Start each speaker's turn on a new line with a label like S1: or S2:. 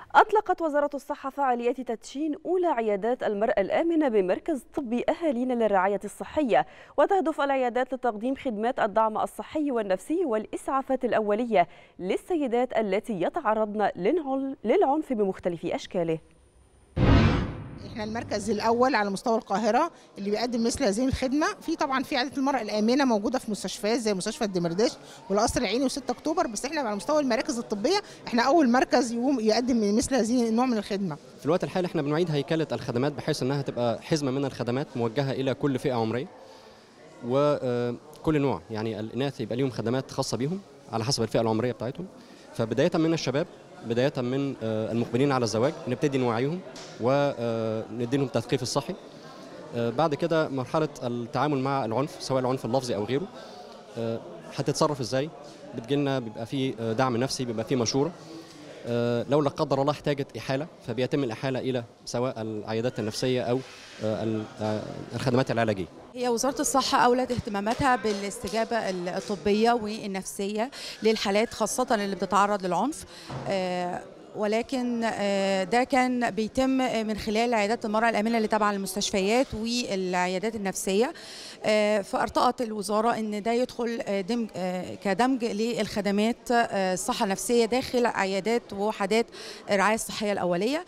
S1: أطلقت وزارة الصحة فعاليات تدشين أولى عيادات المرأة الآمنة بمركز طبي أهالينا للرعاية الصحية وتهدف العيادات لتقديم خدمات الدعم الصحي والنفسي والإسعافات الأولية للسيدات التي يتعرضن للعنف بمختلف أشكاله
S2: احنا المركز الاول على مستوى القاهره اللي بيقدم مثل هذه الخدمه في طبعا في عياده المراه الامنه موجوده في مستشفيات زي مستشفى الدمرداش والقصر العيني و6 اكتوبر بس احنا على مستوى المراكز الطبيه احنا اول مركز يقوم يقدم مثل هذه النوع من الخدمه
S3: في الوقت الحالي احنا بنعيد هيكله الخدمات بحيث انها تبقى حزمه من الخدمات موجهه الى كل فئه عمريه وكل نوع يعني الاناث يبقى ليهم خدمات خاصه بيهم على حسب الفئه العمريه بتاعتهم فبدايه من الشباب بدايه من المقبلين على الزواج نبتدي نوعيهم وندي لهم التثقيف الصحي بعد كده مرحله التعامل مع العنف سواء العنف اللفظي او غيره هتتصرف ازاي بتجيلنا بيبقى في دعم نفسي بيبقى في مشوره لو لا قدر الله احتاجت احاله فبيتم الاحاله الى سواء العيادات النفسيه او الخدمات العلاجيه.
S4: هي وزاره الصحه اولت اهتماماتها بالاستجابه الطبيه والنفسيه للحالات خاصه اللي بتتعرض للعنف ولكن ده كان بيتم من خلال عيادات المرأة الآمنة اللي تابعة للمستشفيات والعيادات النفسية فارتأت الوزارة أن ده يدخل دمج كدمج للخدمات الصحة النفسية داخل عيادات ووحدات الرعاية الصحية الأولية